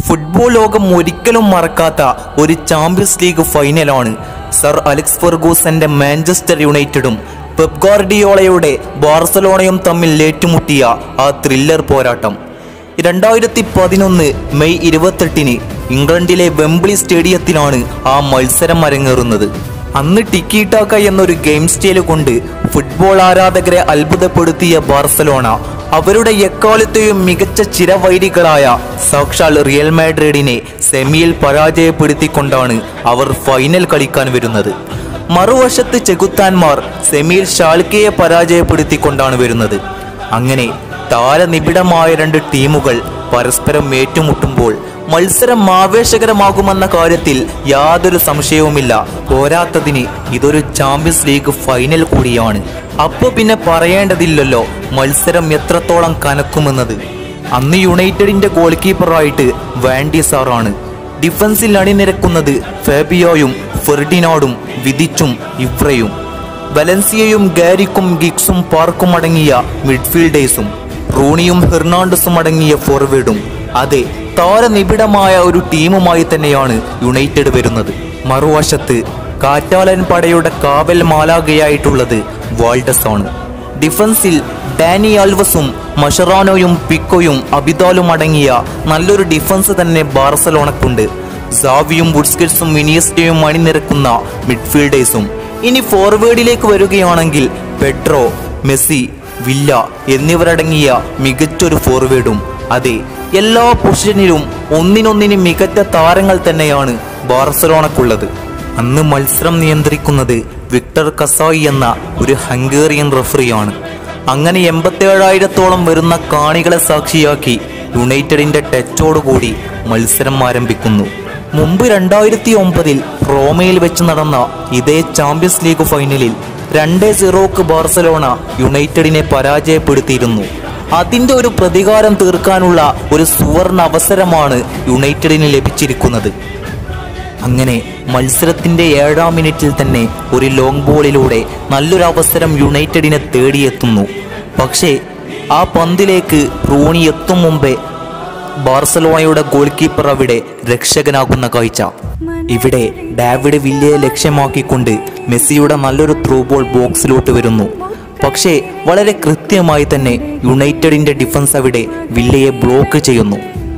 Football ലോകം ഒരിക്കലും മറക്കാത്ത ഒരു ചാമ്പ്യൻസ് ലീഗ് ഫൈനലാണ് സർ അലക്സ് ഫെർഗൂസന്റെ മാഞ്ചസ്റ്റർ യുണൈറ്റഡും പെപ് ഗാർഡിയോളയുടെ ബാർസലോണയും തമ്മിൽ ഏറ്റുമുട്ടിയ ആ ത്രില്ലർ പോരാട്ടം രണ്ടായിരത്തി പതിനൊന്ന് മെയ് ഇരുപത്തെട്ടിന് ഇംഗ്ലണ്ടിലെ വെംബ്ലി സ്റ്റേഡിയത്തിലാണ് ആ മത്സരം അരങ്ങേറുന്നത് അന്ന് ടിക്കിടാക്ക എന്നൊരു ഗെയിം സ്റ്റൈല് കൊണ്ട് ഫുട്ബോൾ ആരാധകരെ അത്ഭുതപ്പെടുത്തിയ ബാർസലോണ അവരുടെ എക്കാലത്തെയും മികച്ച ചിരവൈരികളായ സാക്ഷാൽ റിയൽ മാഡ്രിഡിനെ സെമിയിൽ പരാജയപ്പെടുത്തിക്കൊണ്ടാണ് അവർ ഫൈനൽ കളിക്കാൻ വരുന്നത് മറുവശത്ത് ചെകുത്താൻമാർ സെമിയിൽ ഷാൽക്കയെ പരാജയപ്പെടുത്തിക്കൊണ്ടാണ് വരുന്നത് അങ്ങനെ താരനിബിഡമായ രണ്ട് ടീമുകൾ പരസ്പരം ഏറ്റുമുട്ടുമ്പോൾ മത്സരം ആവേശകരമാകുമെന്ന കാര്യത്തിൽ യാതൊരു സംശയവുമില്ല പോരാത്തതിന് ഇതൊരു ചാമ്പ്യൻസ് ലീഗ് ഫൈനൽ കൂടിയാണ് അപ്പൊ പിന്നെ പറയേണ്ടതില്ലല്ലോ മത്സരം എത്രത്തോളം കനക്കുമെന്നത് അന്ന് യുണൈറ്റഡിന്റെ ഗോൾ കീപ്പറായിട്ട് വാൻഡി സാറാണ് ഡിഫൻസിൽ അണിനിരക്കുന്നത് ഫാബിയോയും ഫെർഡിനാഡും വിധിച്ചും ഇവ്രയും വലൻസിയയും ഗാരിക്കും ഗിക്സും പാർക്കും അടങ്ങിയ മിഡ്ഫീൽഡേഴ്സും റൂണിയും ഹെർണാണ്ടസും അടങ്ങിയ ഫോർവേഡും അതെ താരനിബിഡമായ ഒരു ടീമുമായി തന്നെയാണ് യുണൈറ്റഡ് വരുന്നത് മറുവശത്ത് കാറ്റാലൻ പടയുടെ കാവൽ മാലാകയായിട്ടുള്ളത് വാൾഡസ് ആണ് ഡിഫൻസിൽ ഡാനി ആൽവസും മഷറാനോയും പിക്കോയും അബിദാലും അടങ്ങിയ നല്ലൊരു ഡിഫൻസ് തന്നെ ബാർസലോണക്കുണ്ട് സാവിയും ബുഡ്സ്കറ്റ്സും വിനിയസ്റ്റയും അണിനിരക്കുന്ന മിഡ്ഫീൽഡേഴ്സും ഇനി ഫോർവേഡിലേക്ക് വരികയാണെങ്കിൽ പെട്രോ മെസ്സി വില്ല എന്നിവരടങ്ങിയ മികച്ചൊരു ഫോർവേഡും അതെ എല്ലാ പൊസിഷനിലും ഒന്നിനൊന്നിന് മികച്ച താരങ്ങൾ തന്നെയാണ് ബാർസലോണക്കുള്ളത് അന്ന് മത്സരം നിയന്ത്രിക്കുന്നത് വിക്ടർ കസായി എന്ന ഒരു ഹംഗേറിയൻ റഫറിയാണ് അങ്ങനെ എൺപത്തേഴായിരത്തോളം വരുന്ന കാണികളെ സാക്ഷിയാക്കി യുണൈറ്റഡിന്റെ ടച്ചോടുകൂടി മത്സരം ആരംഭിക്കുന്നു മുമ്പ് രണ്ടായിരത്തി ഒമ്പതിൽ റോമയിൽ വെച്ച് നടന്ന ഇതേ ചാമ്പ്യൻസ് ലീഗ് ഫൈനലിൽ രണ്ട് സീറോക്ക് ബാർസലോണ യുണൈറ്റഡിനെ പരാജയപ്പെടുത്തിയിരുന്നു അതിന്റെ ഒരു പ്രതികാരം തീർക്കാനുള്ള ഒരു സുവർണ അവസരമാണ് യുണൈറ്റഡിന് ലഭിച്ചിരിക്കുന്നത് അങ്ങനെ മത്സരത്തിന്റെ ഏഴാം മിനിറ്റിൽ തന്നെ ഒരു ലോങ് ബോളിലൂടെ നല്ലൊരു അവസരം യുണൈറ്റഡിനെ തേടിയെത്തുന്നു പക്ഷേ ആ പന്തിലേക്ക് റൂണി എത്തും മുമ്പേ ബാർസലോണയുടെ ഗോൾ കീപ്പർ അവിടെ രക്ഷകനാകുന്ന കാഴ്ച ഇവിടെ ഡാവിഡ് വില്ലയെ ലക്ഷ്യമാക്കിക്കൊണ്ട് മെസ്സിയുടെ നല്ലൊരു ത്രൂ ബോൾ ബോക്സിലോട്ട് വരുന്നു പക്ഷേ വളരെ കൃത്യമായി തന്നെ യുണൈറ്റഡിന്റെ ഡിഫൻസ് അവിടെ വില്ലയെ ബ്ലോക്ക് ചെയ്യുന്നു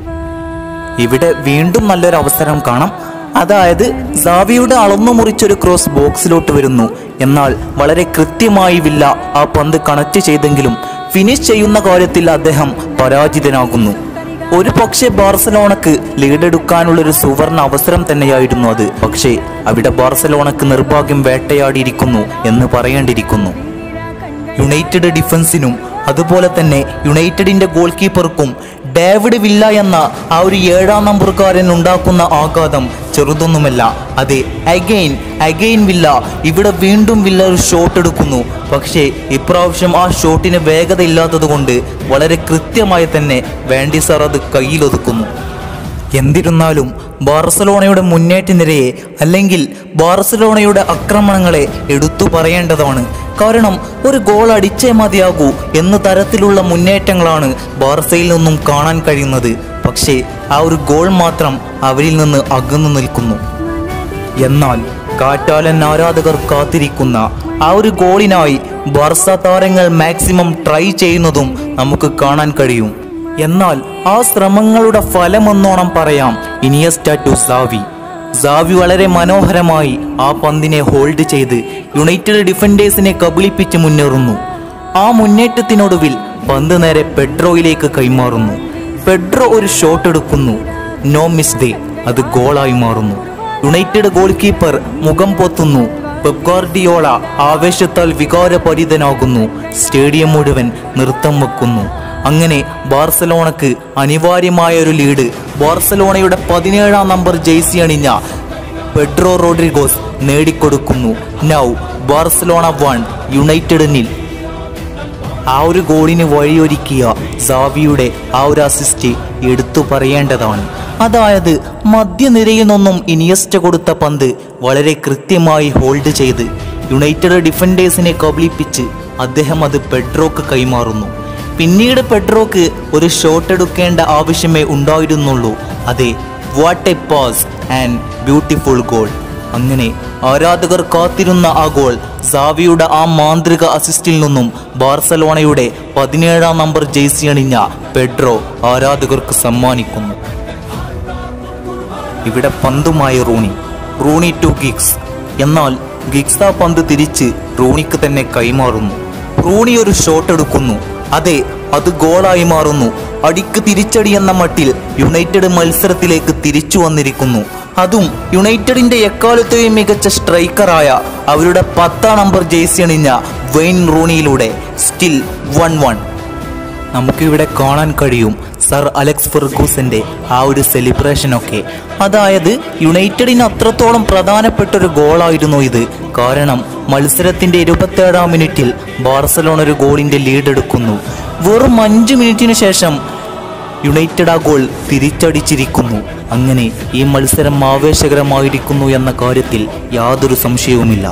ഇവിടെ വീണ്ടും നല്ലൊരു അവസരം കാണാം അതായത് സാവിയുടെ അളന്നു മുറിച്ചൊരു ക്രോസ് ബോക്സിലോട്ട് വരുന്നു എന്നാൽ വളരെ കൃത്യമായി വില്ല ആ പന്ത് കണക്ട് ചെയ്തെങ്കിലും ഫിനിഷ് ചെയ്യുന്ന കാര്യത്തിൽ അദ്ദേഹം പരാജിതനാകുന്നു ഒരു പക്ഷേ ബാർസലോണക്ക് ലീഡെടുക്കാനുള്ള ഒരു സുവർണ അവസരം തന്നെയായിരുന്നു അത് പക്ഷേ അവിടെ ബാർസലോണക്ക് നിർഭാഗ്യം വേട്ടയാടിയിരിക്കുന്നു എന്ന് പറയേണ്ടിയിരിക്കുന്നു യുണൈറ്റഡ് ഡിഫൻസിനും അതുപോലെ തന്നെ യുണൈറ്റഡിന്റെ ഗോൾ കീപ്പർക്കും ഡേവിഡ് വില്ല എന്ന ആ ഒരു ഏഴാം നമ്പർക്കാരൻ ഉണ്ടാക്കുന്ന ആഘാതം ചെറുതൊന്നുമല്ല അതെ അഗെയിൻ അഗെയിൻ വില്ല ഇവിടെ വീണ്ടും വില്ല ഒരു ഷോട്ട് എടുക്കുന്നു പക്ഷേ ഇപ്രാവശ്യം ആ ഷോട്ടിന് വേഗത ഇല്ലാത്തതുകൊണ്ട് വളരെ കൃത്യമായി തന്നെ വേണ്ടി സാർ അത് കയ്യിലൊതുക്കുന്നു എന്നിരുന്നാലും ബാർസലോണയുടെ മുന്നേറ്റ നിരയെ അല്ലെങ്കിൽ ബാർസലോണയുടെ ആക്രമണങ്ങളെ എടുത്തു പറയേണ്ടതാണ് കാരണം ഒരു ഗോൾ അടിച്ചേ മതിയാകൂ എന്ന തരത്തിലുള്ള മുന്നേറ്റങ്ങളാണ് ബാർസയിൽ നിന്നും കാണാൻ കഴിയുന്നത് പക്ഷേ ആ ഒരു ഗോൾ മാത്രം അവരിൽ നിന്ന് അകന്നു നിൽക്കുന്നു എന്നാൽ കാറ്റാലൻ ആരാധകർ കാത്തിരിക്കുന്ന ആ ഒരു ഗോളിനായി ബാർസ താരങ്ങൾ മാക്സിമം ട്രൈ ചെയ്യുന്നതും നമുക്ക് കാണാൻ കഴിയും എന്നാൽ ആ ശ്രമങ്ങളുടെ ഫലമെന്നോണം പറയാം ഇനിയസ്റ്റ ടു സാവി സാവി വളരെ മനോഹരമായി ആ പന്തിനെ ഹോൾഡ് ചെയ്ത് യുണൈറ്റഡ് ഡിഫൻഡേഴ്സിനെ കബളിപ്പിച്ച് മുന്നേറുന്നു ആ മുന്നേറ്റത്തിനൊടുവിൽ പന്ത് നേരെ പെഡ്രോയിലേക്ക് കൈമാറുന്നു പെഡ്രോ ഒരു ഷോട്ട് എടുക്കുന്നു നോ മിസ് ഡേ അത് ഗോളായി മാറുന്നു യുണൈറ്റഡ് ഗോൾ കീപ്പർ മുഖം പൊത്തുന്നു പെപ് ഗാർഡിയോള ആവേശത്താൽ വികാരപരിതനാകുന്നു സ്റ്റേഡിയം മുഴുവൻ നൃത്തം വെക്കുന്നു അങ്ങനെ ബാർസലോണക്ക് അനിവാര്യമായ ഒരു ലീഡ് ബാർസലോണയുടെ പതിനേഴാം നമ്പർ ജേഴ്സി അണിഞ്ഞ പെഡ്രോ റോഡ്രിഗോസ് നേടിക്കൊടുക്കുന്നു now Barcelona one United nil ആ ഒരു ഗോളിന് വഴിയൊരുക്കിയ സാവിയുടെ ആ ഒരു അസിസ്റ്റ് എടുത്തു പറയേണ്ടതാണ് അതായത് മധ്യനിരയിൽ നിന്നും ഇനിയസ്റ്റ കൊടുത്ത പന്ത് വളരെ കൃത്യമായി ഹോൾഡ് ചെയ്ത് യുണൈറ്റഡ് ഡിഫൻഡേഴ്സിനെ കബളിപ്പിച്ച് അദ്ദേഹം അത് പെഡ്രോക്ക് കൈമാറുന്നു പിന്നീട് പെഡ്രോക്ക് ഒരു ഷോട്ട് എടുക്കേണ്ട ആവശ്യമേ ഉണ്ടായിരുന്നുള്ളൂ അതെ what a pass and beautiful goal അങ്ങനെ ആരാധകർ കാത്തിരുന്ന ആ ഗോൾ സാവിയുടെ ആ മാന്ത്രിക അസിസ്റ്റിൽ നിന്നും ബാർസലോണയുടെ പതിനേഴാം നമ്പർ ജേഴ്സി അണിഞ്ഞ പെഡ്രോ ആരാധകർക്ക് സമ്മാനിക്കുന്നു ഇവിടെ പന്തുമായി റൂണി റൂണി ടു ഗിഗ്സ് എന്നാൽ ഗിഗ്സ് ആ പന്ത് തിരിച്ച് റൂണിക്ക് തന്നെ കൈമാറുന്നു റൂണി ഒരു ഷോട്ട് എടുക്കുന്നു അതെ അത് ഗോളായി മാറുന്നു അടിക്ക് തിരിച്ചടി എന്ന മട്ടിൽ യുണൈറ്റഡ് മത്സരത്തിലേക്ക് തിരിച്ചു വന്നിരിക്കുന്നു അതും യുണൈറ്റഡിന്റെ എക്കാലത്തെയും മികച്ച സ്ട്രൈക്കറായ അവരുടെ പത്താം നമ്പർ ജേഴ്സി അണിഞ്ഞ വെയിൻ റൂണിയിലൂടെ സ്റ്റിൽ വൺ വൺ നമുക്കിവിടെ കാണാൻ കഴിയും സർ അലക്സ് ഫെർഗൂസന്റെ ആ ഒരു സെലിബ്രേഷനൊക്കെ അതായത് യുണൈറ്റഡിന് അത്രത്തോളം പ്രധാനപ്പെട്ട ഒരു ഗോളായിരുന്നു ഇത് കാരണം മത്സരത്തിന്റെ ഇരുപത്തേഴാം മിനിറ്റിൽ ബാർസലോണ ഒരു ഗോളിന്റെ ലീഡ് എടുക്കുന്നു വെറും അഞ്ച് മിനിറ്റിന് ശേഷം യുണൈറ്റഡ് ആ ഗോൾ തിരിച്ചടിച്ചിരിക്കുന്നു അങ്ങനെ ഈ മത്സരം ആവേശകരമായിരിക്കുന്നു എന്ന കാര്യത്തിൽ യാതൊരു സംശയവുമില്ല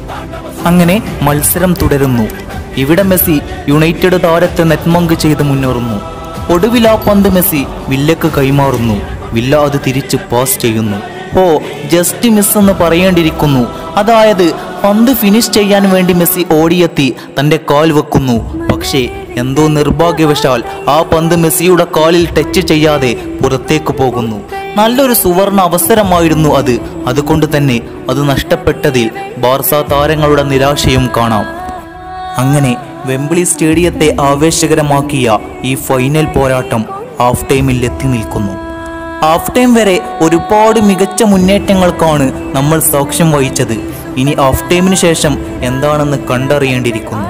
അങ്ങനെ മത്സരം തുടരുന്നു ഇവിടെ മെസ്സി യുണൈറ്റഡ് താരത്തെ നെറ്റ്മങ്ക് ചെയ്ത് മുന്നേറുന്നു ഒടുവിൽ ആ പന്ത് മെസ്സി വില്ലക്ക് കൈമാറുന്നു വില്ല അത് തിരിച്ച് പാസ് ചെയ്യുന്നു ഓ ജസ്റ്റ് മിസ് എന്ന് പറയേണ്ടിയിരിക്കുന്നു അതായത് പന്ത് ഫിനിഷ് ചെയ്യാൻ വേണ്ടി മെസ്സി ഓടിയെത്തി തന്റെ കാൽ വെക്കുന്നു പക്ഷേ എന്തോ നിർഭാഗ്യവശാൽ ആ പന്ത് മെസ്സിയുടെ കാലിൽ ടച്ച് ചെയ്യാതെ പുറത്തേക്ക് പോകുന്നു നല്ലൊരു സുവർണ അവസരമായിരുന്നു അത് അതുകൊണ്ട് തന്നെ അത് നഷ്ടപ്പെട്ടതിൽ ബാർസ താരങ്ങളുടെ നിരാശയും കാണാം അങ്ങനെ വെമ്പിളി സ്റ്റേഡിയത്തെ ആവേശകരമാക്കിയ ഈ ഫൈനൽ പോരാട്ടം ഹാഫ് ടൈമിൽ എത്തി നിൽക്കുന്നു ഹാഫ് ടൈം വരെ ഒരുപാട് മികച്ച മുന്നേറ്റങ്ങൾക്കാണ് നമ്മൾ സാക്ഷ്യം വഹിച്ചത് ഇനി ഹാഫ് ടൈമിന് ശേഷം എന്താണെന്ന് കണ്ടറിയേണ്ടിയിരിക്കുന്നു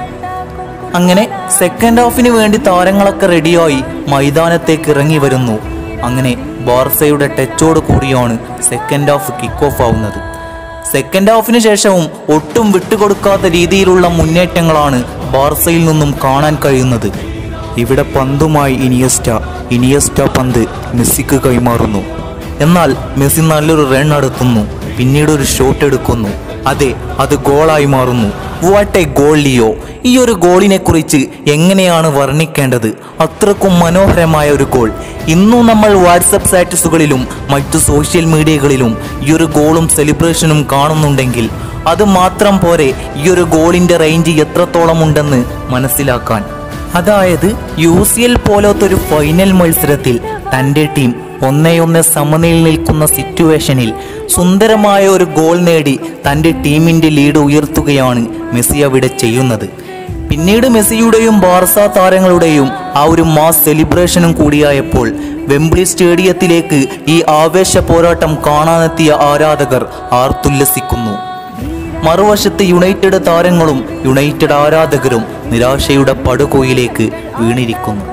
അങ്ങനെ സെക്കൻഡ് ഹാഫിന് വേണ്ടി താരങ്ങളൊക്കെ റെഡിയായി മൈതാനത്തേക്ക് ഇറങ്ങി വരുന്നു അങ്ങനെ ബാർസയുടെ ടച്ചോട് കൂടിയാണ് സെക്കൻഡ് ഹാഫ് കിക്ക് ഓഫ് ആവുന്നത് സെക്കൻഡ് ഹാഫിന് ശേഷവും ഒട്ടും വിട്ടുകൊടുക്കാത്ത രീതിയിലുള്ള മുന്നേറ്റങ്ങളാണ് ബാർസയിൽ നിന്നും കാണാൻ കഴിയുന്നത് ഇവിടെ പന്തുമായി ഇനിയസ്റ്റ ഇനിയസ്റ്റ പന്ത് മെസ്സിക്ക് കൈമാറുന്നു എന്നാൽ മെസ്സി നല്ലൊരു റൺ നടത്തുന്നു പിന്നീട് ഒരു ഷോട്ട് എടുക്കുന്നു അതെ അത് ഗോളായി മാറുന്നു വാട്ട് എ ഗോൾ ലിയോ ഈ ഒരു ഗോളിനെ കുറിച്ച് എങ്ങനെയാണ് വർണ്ണിക്കേണ്ടത് അത്രക്കും മനോഹരമായ ഒരു ഗോൾ ഇന്നും നമ്മൾ വാട്സപ്പ് സ്റ്റാറ്റസുകളിലും മറ്റു സോഷ്യൽ മീഡിയകളിലും ഈ ഒരു ഗോളും സെലിബ്രേഷനും കാണുന്നുണ്ടെങ്കിൽ അത് മാത്രം പോരെ ഈ ഒരു ഗോളിന്റെ റേഞ്ച് എത്രത്തോളം ഉണ്ടെന്ന് മനസ്സിലാക്കാൻ അതായത് യു സി എൽ പോലത്തെ ഒരു ഫൈനൽ മത്സരത്തിൽ തൻ്റെ ടീം ഒന്നേ ഒന്ന് സമനിൽ നിൽക്കുന്ന സിറ്റുവേഷനിൽ സുന്ദരമായ ഒരു ഗോൾ നേടി തൻ്റെ ടീമിൻ്റെ ലീഡ് ഉയർത്തുകയാണ് മെസ്സി അവിടെ ചെയ്യുന്നത് പിന്നീട് മെസ്സിയുടെയും ബാർസ താരങ്ങളുടെയും ആ ഒരു മാസ് സെലിബ്രേഷനും കൂടിയായപ്പോൾ വെംബ്ലി സ്റ്റേഡിയത്തിലേക്ക് ഈ ആവേശ പോരാട്ടം കാണാനെത്തിയ ആരാധകർ ആർത്തുല്ലസിക്കുന്നു മറുവശത്ത് യുണൈറ്റഡ് താരങ്ങളും യുണൈറ്റഡ് ആരാധകരും നിരാശയുടെ പടുകോയിലേക്ക് വീണിരിക്കുന്നു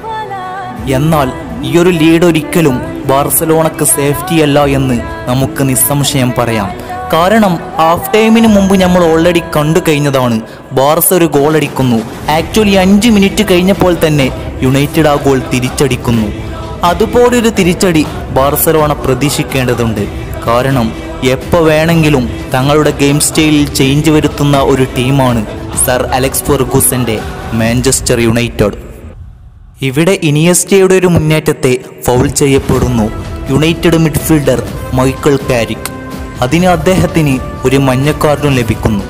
എന്നാൽ ഈയൊരു ലീഡ് ഒരിക്കലും ബാർസലോണക്ക് സേഫ്റ്റി അല്ല എന്ന് നമുക്ക് നിസ്സംശയം പറയാം കാരണം ഹാഫ് ടൈമിന് മുമ്പ് നമ്മൾ ഓൾറെഡി കണ്ടു കഴിഞ്ഞതാണ് ബാർസ ഒരു ഗോൾ അടിക്കുന്നു ആക്ച്വലി അഞ്ച് മിനിറ്റ് കഴിഞ്ഞപ്പോൾ തന്നെ യുണൈറ്റഡ് ആ ഗോൾ തിരിച്ചടിക്കുന്നു അതുപോലൊരു തിരിച്ചടി ബാർസലോണ പ്രതീക്ഷിക്കേണ്ടതുണ്ട് കാരണം എപ്പോൾ വേണമെങ്കിലും തങ്ങളുടെ ഗെയിം സ്റ്റൈലിൽ ചേഞ്ച് വരുത്തുന്ന ഒരു ടീമാണ് സർ അലക്സ് ഫെർഗൂസന്റെ മാഞ്ചസ്റ്റർ യുണൈറ്റഡ് ഇവിടെ ഇനിയസ്റ്റയുടെ ഒരു മുന്നേറ്റത്തെ ഫൗൾ ചെയ്യപ്പെടുന്നു യുണൈറ്റഡ് മിഡ്ഫീൽഡർ മൈക്കിൾ കാരിക് അതിന് അദ്ദേഹത്തിന് ഒരു മഞ്ഞക്കാർഡും ലഭിക്കുന്നു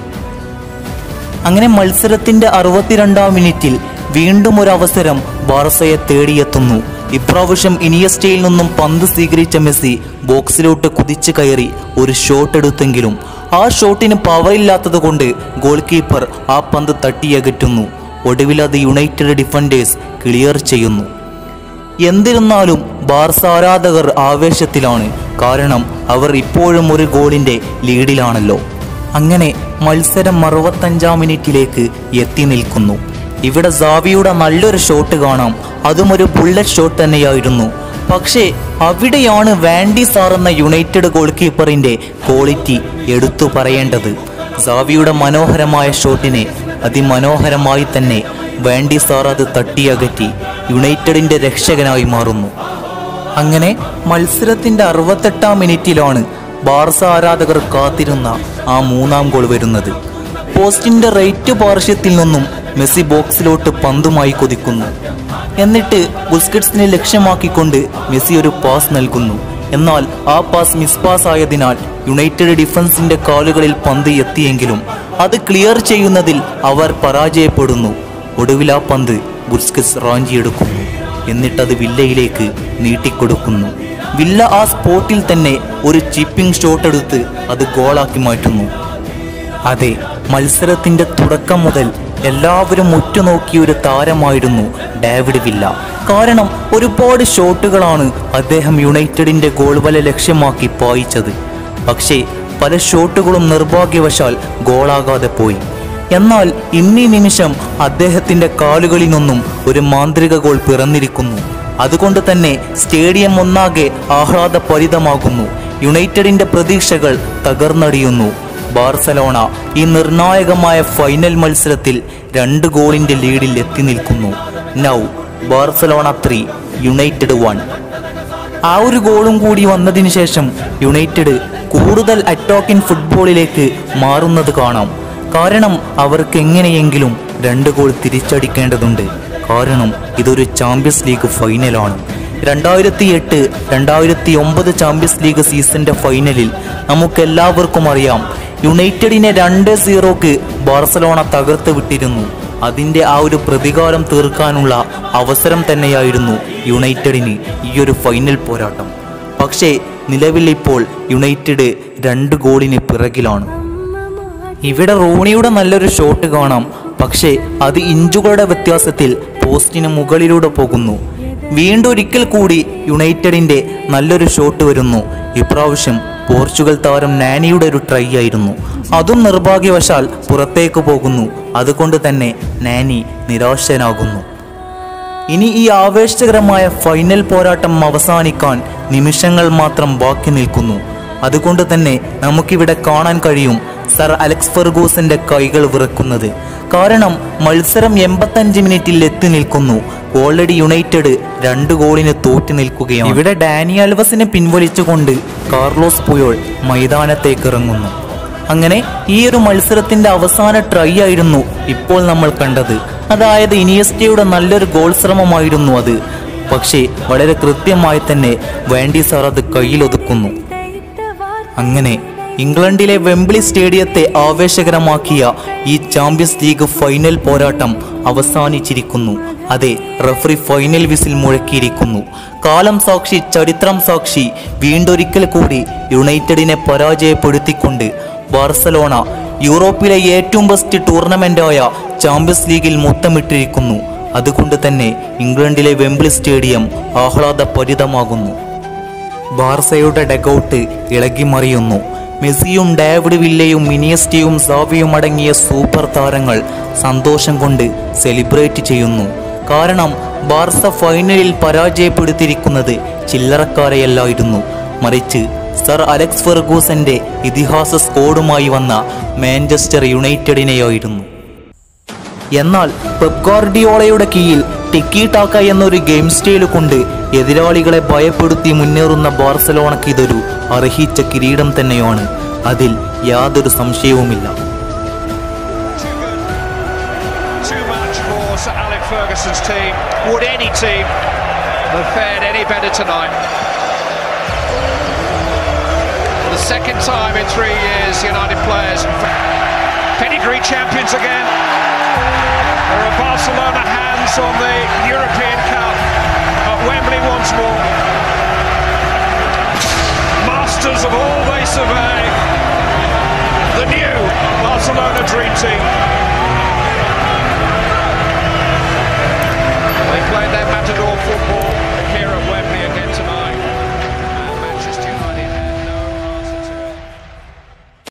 അങ്ങനെ മത്സരത്തിന്റെ അറുപത്തിരണ്ടാം മിനിറ്റിൽ വീണ്ടും ഒരു അവസരം ബാർസയെ തേടിയെത്തുന്നു ഇപ്രാവശ്യം ഇനിയസ്റ്റയിൽ നിന്നും പന്ത് സ്വീകരിച്ച മെസ്സി ബോക്സിലോട്ട് കുതിച്ചു കയറി ഒരു ഷോട്ട് എടുത്തെങ്കിലും ആ ഷോട്ടിന് പവറില്ലാത്തത് കൊണ്ട് ഗോൾ കീപ്പർ ആ പന്ത് തട്ടിയകറ്റുന്നു ഒടുവിൽ അത് യുണൈറ്റഡ് ഡിഫൻഡേഴ്സ് ക്ലിയർ ചെയ്യുന്നു എന്നിരുന്നാലും ബാർസ ആരാധകർ ആവേശത്തിലാണ് കാരണം അവർ ഇപ്പോഴും ഒരു ഗോളിന്റെ ലീഡിലാണല്ലോ അങ്ങനെ മത്സരം അറുപത്തഞ്ചാം മിനിറ്റിലേക്ക് എത്തി നിൽക്കുന്നു ഇവിടെ സാവിയുടെ നല്ലൊരു ഷോട്ട് കാണാം അതും ഒരു ബുള്ളറ്റ് ഷോട്ട് തന്നെയായിരുന്നു പക്ഷേ അവിടെയാണ് വാൻഡി സാർ എന്ന യുണൈറ്റഡ് ഗോൾ കീപ്പറിന്റെ ക്വാളിറ്റി എടുത്തു പറയേണ്ടത് സാവിയുടെ മനോഹരമായ ഷോട്ടിനെ അതിമനോഹരമായി തന്നെ വാൻഡി സാർ അത് തട്ടിയകറ്റി യുണൈറ്റഡിന്റെ രക്ഷകനായി മാറുന്നു അങ്ങനെ മത്സരത്തിന്റെ അറുപത്തെട്ടാം മിനിറ്റിലാണ് ബാർസ ആരാധകർ കാത്തിരുന്ന ആ മൂന്നാം ഗോൾ വരുന്നത് പോസ്റ്റിന്റെ റൈറ്റ് പാർശ്വത്തിൽ നിന്നും മെസ്സി ബോക്സിലോട്ട് പന്തുമായി കൊതിക്കുന്നു എന്നിട്ട് ബുസ്കറ്റ്സിനെ ലക്ഷ്യമാക്കിക്കൊണ്ട് മെസ്സി ഒരു പാസ് നൽകുന്നു എന്നാൽ ആ പാസ് മിസ് പാസ് ആയതിനാൽ യുണൈറ്റഡ് ഡിഫൻസിന്റെ കാലുകളിൽ പന്ത് എത്തിയെങ്കിലും അത് ക്ലിയർ ചെയ്യുന്നതിൽ അവർ പരാജയപ്പെടുന്നു ഒടുവിൽ ആ പന്ത് ബുസ്കറ്റ്സ് റാഞ്ചിയെടുക്കുന്നു എന്നിട്ടത് വില്ലയിലേക്ക് നീട്ടിക്കൊടുക്കുന്നു വില്ല ആ സ്പോട്ടിൽ തന്നെ ഒരു ചിപ്പിംഗ് ഷോട്ട് എടുത്ത് അത് ഗോളാക്കി മാറ്റുന്നു അതെ മത്സരത്തിന്റെ തുടക്കം മുതൽ എല്ലാവരും ഉറ്റുനോക്കിയ ഒരു താരമായിരുന്നു ഡേവിഡ് വില്ല കാരണം ഒരുപാട് ഷോട്ടുകളാണ് അദ്ദേഹം യുണൈറ്റഡിന്റെ ഗോൾ വല ലക്ഷ്യമാക്കി പായിച്ചത് പക്ഷേ പല ഷോട്ടുകളും നിർഭാഗ്യവശാൽ ഗോളാകാതെ പോയി എന്നാൽ ഇന്നീ നിമിഷം അദ്ദേഹത്തിന്റെ കാലുകളിൽ നിന്നും ഒരു മാന്ത്രിക ഗോൾ പിറന്നിരിക്കുന്നു അതുകൊണ്ട് തന്നെ സ്റ്റേഡിയം ഒന്നാകെ ആഹ്ലാദഭരിതമാകുന്നു യുണൈറ്റഡിന്റെ പ്രതീക്ഷകൾ തകർന്നടിയുന്നു ബാർസലോണ ഈ നിർണായകമായ ഫൈനൽ മത്സരത്തിൽ രണ്ട് ഗോളിന്റെ ലീഡിൽ എത്തി നിൽക്കുന്നു now Barcelona three United one ആ ഒരു ഗോളും കൂടി വന്നതിന് ശേഷം യുണൈറ്റഡ് കൂടുതൽ അറ്റാക്കിംഗ് ഫുട്ബോളിലേക്ക് മാറുന്നത് കാണാം കാരണം അവർക്ക് എങ്ങനെയെങ്കിലും രണ്ട് ഗോൾ തിരിച്ചടിക്കേണ്ടതുണ്ട് കാരണം ഇതൊരു ചാമ്പ്യൻസ് ലീഗ് ഫൈനലാണ് രണ്ടായിരത്തി എട്ട് രണ്ടായിരത്തി ഒമ്പത് ചാമ്പ്യൻസ് ലീഗ് സീസണിന്റെ ഫൈനലിൽ നമുക്കെല്ലാവർക്കും അറിയാം യുണൈറ്റഡിനെ രണ്ട് സീറോക്ക് ബാർസലോണ തകർത്ത് വിട്ടിരുന്നു അതിന്റെ ആ ഒരു പ്രതികാരം തീർക്കാനുള്ള അവസരം തന്നെയായിരുന്നു യുണൈറ്റഡിന് ഈ ഒരു ഫൈനൽ പോരാട്ടം പക്ഷേ നിലവിൽ ഇപ്പോൾ യുണൈറ്റഡ് രണ്ട് ഗോളിന് പിറകിലാണ് ഇവിടെ റോണിയുടെ നല്ലൊരു ഷോട്ട് കാണാം പക്ഷേ അത് ഇഞ്ചുകളുടെ വ്യത്യാസത്തിൽ പോസ്റ്റിന് മുകളിലൂടെ പോകുന്നു വീണ്ടും ഒരിക്കൽ കൂടി യുണൈറ്റഡിന്റെ നല്ലൊരു ഷോട്ട് വരുന്നു ഇപ്രാവശ്യം പോർച്ചുഗൽ താരം നാനിയുടെ ഒരു ട്രൈ ആയിരുന്നു അതും നിർഭാഗ്യവശാൽ പുറത്തേക്ക് പോകുന്നു അതുകൊണ്ട് തന്നെ നാനി നിരാശനാകുന്നു ഇനി ഈ ആവേശകരമായ ഫൈനൽ പോരാട്ടം അവസാനിക്കാൻ നിമിഷങ്ങൾ മാത്രം ബാക്കി നിൽക്കുന്നു അതുകൊണ്ട് തന്നെ നമുക്കിവിടെ കാണാൻ കഴിയും സർ അലക്സ് ഫെർഗൂസിന്റെ കൈകൾ വിറക്കുന്നത് കാരണം മത്സരം എൺപത്തഞ്ച് മിനിറ്റിൽ എത്തി നിൽക്കുന്നു ഓൾറെഡി യുണൈറ്റഡ് രണ്ട് ഗോളിന് തോറ്റു നിൽക്കുകയാണ് ഇവിടെ ഡാനി അൽവസിനെ പിൻവലിച്ചുകൊണ്ട് കാർലോസ് പുയോൾ മൈതാനത്തേക്ക് ഇറങ്ങുന്നു അങ്ങനെ ഈ ഒരു മത്സരത്തിന്റെ അവസാന ട്രൈ ആയിരുന്നു ഇപ്പോൾ നമ്മൾ കണ്ടത് അതായത് ഇനിയസ്റ്റയുടെ നല്ലൊരു ഗോൾ ശ്രമമായിരുന്നു അത് പക്ഷേ വളരെ കൃത്യമായി തന്നെ വേണ്ടി സാർ അത് കയ്യിലൊതുക്കുന്നു അങ്ങനെ ഇംഗ്ലണ്ടിലെ വെംബ്ലി സ്റ്റേഡിയത്തെ ആവേശകരമാക്കിയ ഈ ചാമ്പ്യൻസ് ലീഗ് ഫൈനൽ പോരാട്ടം അവസാനിച്ചിരിക്കുന്നു അതെ റഫറി ഫൈനൽ വിസിൽ മുഴക്കിയിരിക്കുന്നു കാലം സാക്ഷി ചരിത്രം സാക്ഷി വീണ്ടൊരിക്കൽ കൂടി യുണൈറ്റഡിനെ പരാജയപ്പെടുത്തിക്കൊണ്ട് ബാർസലോണ യൂറോപ്പിലെ ഏറ്റവും ബെസ്റ്റ് ടൂർണമെന്റായ ചാമ്പ്യൻസ് ലീഗിൽ മുത്തമിട്ടിരിക്കുന്നു അതുകൊണ്ട് തന്നെ ഇംഗ്ലണ്ടിലെ വെംബ്ലി സ്റ്റേഡിയം ആഹ്ലാദഭരിതമാകുന്നു ബാർസയുടെ ഡെഗൌട്ട് ഇളകിമറിയുന്നു മെസ്സിയും ഡേവിഡ് വില്ലയും മിനിയസ്റ്റിയും സാവിയും അടങ്ങിയ സൂപ്പർ താരങ്ങൾ സന്തോഷം കൊണ്ട് സെലിബ്രേറ്റ് ചെയ്യുന്നു കാരണം ബാർസ ഫൈനലിൽ പരാജയപ്പെടുത്തിയിരിക്കുന്നത് ചില്ലറക്കാരെയല്ലായിരുന്നു മറിച്ച് സർ അലക്സ് ഫെർഗൂസന്റെ ഇതിഹാസ സ്കോഡുമായി വന്ന മാഞ്ചസ്റ്റർ യുണൈറ്റഡിനെയായിരുന്നു എന്നാൽ പെപ് ഗാർഡിയോളയുടെ കീഴിൽ ടിക്കി ടാക്ക എന്നൊരു ഗെയിം സ്റ്റൈൽ കൊണ്ട് എതിരാളികളെ ഭയപ്പെടുത്തി മുന്നേറുന്ന ബാർസലോണയ്ക്ക് ഇതൊരു അർഹിച്ച കിരീടം തന്നെയാണ് അതിൽ യാതൊരു സംശയവുമില്ല Too much for Sir Alec Ferguson's team. Would any team have fared any better tonight? For the second time in three years, United players, pedigree champions again. There are Barcelona hands on the European Cup at Wembley once more. Masters of all they survey. The new Barcelona Dream Team.